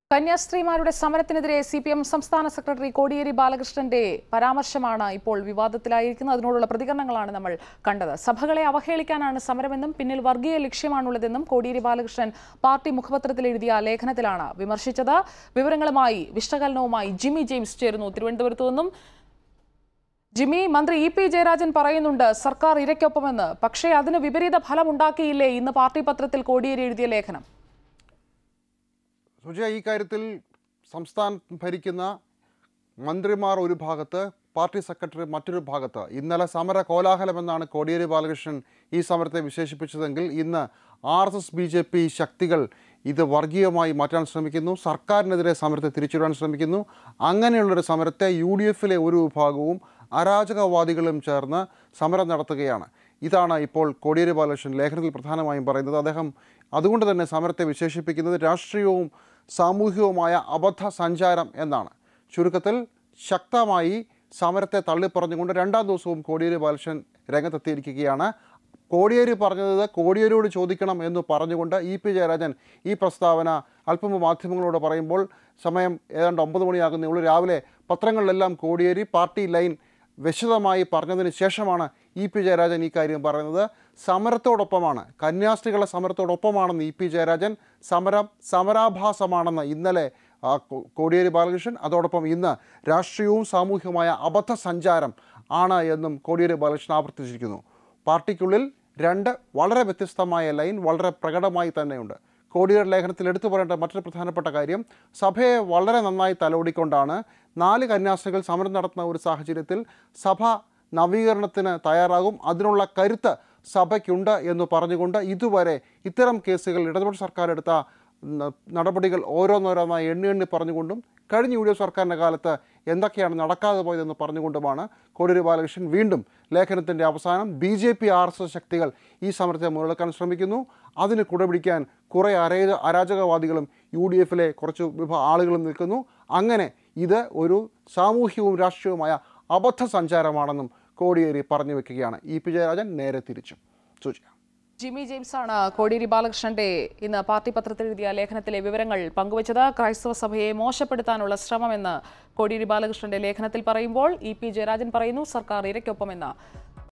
കന്യാസ്ത്രീമാരുടെ സമരത്തിനെതിരെ C P M സംസ്ഥാന secretary Kodiyeri ബാലകൃഷ്ണന്റെ പരാമർശമാണ് ഇപ്പോൾ വിവാദത്തിലായിരിക്കുന്നത് അതിനോടുള്ള പ്രതികരണങ്ങളാണ് നമ്മൾ കണ്ടത് സഭകളെ അവഹേളിക്കാനാണ് സമരമെന്നും പിന്നിൽ വർഗീയ ലക്ഷ്യമാണുള്ളതെന്നും കോടിയേരി ബാലകൃഷ്ണൻ പാർട്ടി മുഖപത്രത്തിൽ എഴുതിയ ലേഖനത്തിലാണ് വിമർശിച്ചത് വിവരങ്ങളുമായി വിശകലനവുമായി ജിമ്മി ജെയിംസ് ചേരുന്നു തിരുവനന്തപുരത്തു നിന്നും ജിമ്മി മന്ത്രി ഇ പി ജയരാജൻ പറയുന്നുണ്ട് സർക്കാർ ഇരയ്ക്കൊപ്പമെന്ന് പക്ഷേ അതിന് വിപരീത ഫലം ഉണ്ടാക്കിയില്ലേ ഇന്ന് പാർട്ടി പത്രത്തിൽ കോടിയേരി എഴുതിയ ലേഖനം സുജയ ഈ കാര്യത്തിൽ സംസ്ഥാനം ഭരിക്കുന്ന മന്ത്രിമാർ ഒരു ഭാഗത്ത് പാർട്ടി സെക്രട്ടറി മറ്റൊരു ഭാഗത്ത് ഇന്നലെ സമര കോലാഹലമെന്നാണ് കോടിയേരി ബാലകൃഷ്ണൻ ഈ സമരത്തെ വിശേഷിപ്പിച്ചതെങ്കിൽ ഇന്ന് R S S B J P ശക്തികൾ ഇത് വർഗീയമായി മാറ്റാൻ ശ്രമിക്കുന്നു സർക്കാരിനെതിരെ സമരത്തെ തിരിച്ചുവിടാൻ ശ്രമിക്കുന്നു അങ്ങനെയുള്ളൊരു സമരത്തെ യു ഡി എഫിലെ ഒരു വിഭാഗവും അരാജകവാദികളും ചേർന്ന് സമരം നടത്തുകയാണ് ഇതാണ് ഇപ്പോൾ കോടിയേരി ബാലകൃഷ്ണൻ ലേഖനത്തിൽ പ്രധാനമായും പറയുന്നത് അദ്ദേഹം അതുകൊണ്ട് തന്നെ സമരത്തെ വിശേഷിപ്പിക്കുന്നത് രാഷ്ട്രീയവും സാമൂഹികവുമായ അബദ്ധ സഞ്ചാരം എന്നാണ് ചുരുക്കത്തിൽ ശക്തമായി സമരത്തെ തള്ളിപ്പറഞ്ഞുകൊണ്ട് രണ്ടാം ദിവസവും കോടിയേരി ബാലകൃഷ്ണൻ രംഗത്തെത്തിയിരിക്കുകയാണ് കോടിയേരി പറഞ്ഞത് കോടിയേരിയോട് ചോദിക്കണം എന്ന് പറഞ്ഞുകൊണ്ട് ഇ പി ജയരാജൻ ഈ പ്രസ്താവന അല്പം മാധ്യമങ്ങളോട് പറയുമ്പോൾ സമയം ഏതാണ്ട് ഒമ്പത് മണിയാകുന്നേ ഉള്ളൂ രാവിലെ പത്രങ്ങളിലെല്ലാം കോടിയേരി പാർട്ടി ലൈൻ വിശദമായി പറഞ്ഞതിന് ശേഷമാണ് ഇ പി ജയരാജൻ ഈ കാര്യം പറയുന്നത് സമരത്തോടൊപ്പമാണ് കന്യാസ്ത്രീകളുടെ സമരത്തോടൊപ്പമാണെന്ന് ഇ പി ജയരാജൻ സമരം സമരാഭാസമാണെന്ന് ഇന്നലെ ആ, കോ- കോടിയേരി ബാലകൃഷ്ണൻ അതോടൊപ്പം ഇന്ന് രാഷ്ട്രീയവും സാമൂഹികവുമായ അബദ്ധ സഞ്ചാരം ആണ് എന്നും കോടിയേരി ബാലകൃഷ്ണൻ ആവർത്തിച്ചിരിക്കുന്നു പാർട്ടിക്കുള്ളിൽ രണ്ട് വളരെ വ്യത്യസ്തമായ ലൈൻ വളരെ പ്രകടമായി തന്നെയുണ്ട് കോടിയേരി ലേഖനത്തിൽ എടുത്തു പറയേണ്ട മറ്റൊരു പ്രധാനപ്പെട്ട കാര്യം സഭയെ വളരെ നന്നായി തലോടിക്കൊണ്ടാണ് നാല് കന്യാസ്ത്രീകൾ സമരം നടത്തുന്ന ഒരു സാഹചര്യത്തിൽ സഭ നവീകരണത്തിന് തയ്യാറാകും അതിനുള്ള കരുത്ത് സഭയ്ക്കുണ്ട് എന്ന് പറഞ്ഞുകൊണ്ട് ഇതുവരെ ഇത്തരം കേസുകൾ ഇടതുപക്ഷ സർക്കാർ എടുത്ത ന- നടപടികൾ ഓരോന്നോരോന്നായി എണ്ണി എണ്ണി പറഞ്ഞുകൊണ്ടും കഴിഞ്ഞ യു ഡി എഫ് സർക്കാരിൻ്റെ കാലത്ത് എന്തൊക്കെയാണ് നടക്കാതെ പോയതെന്ന് പറഞ്ഞുകൊണ്ടുമാണ് കോടിയേരി ബാലകൃഷ്ണൻ വീണ്ടും ലേഖനത്തിൻ്റെ അവസാനം B J P R S S ശക്തികൾ ഈ സമരത്തെ മുതലെടുക്കാൻ ശ്രമിക്കുന്നു അതിന് കുടപിടിക്കാൻ കുറേ അരേജ അരാജകവാദികളും യു ഡി എഫിലെ കുറച്ച് വിഭാ ആളുകളും നിൽക്കുന്നു അങ്ങനെ ഇത് ഒരു സാമൂഹ്യവും രാഷ്ട്രീയവുമായ അബദ്ധ സഞ്ചാരമാണെന്നും കോടിയേരി പറഞ്ഞു വെക്കുകയാണ് ഇ പി ജയരാജൻ നേരെ തിരിച്ചു സൂചിക ജിമ്മി ജെയിംസ് ആണ് കോടിയേരി ബാലകൃഷ്ണന്റെ ഇന്ന് പാർട്ടി പത്രത്തിൽ എഴുതിയ ലേഖനത്തിലെ വിവരങ്ങൾ പങ്കുവച്ചത് ക്രൈസ്തവ സഭയെ മോശപ്പെടുത്താനുള്ള ശ്രമമെന്ന് കോടിയേരി ബാലകൃഷ്ണന്റെ ലേഖനത്തിൽ പറയുമ്പോൾ ഇ പി ജയരാജൻ പറയുന്നു സർക്കാർ ഇരയ്ക്കൊപ്പമെന്ന്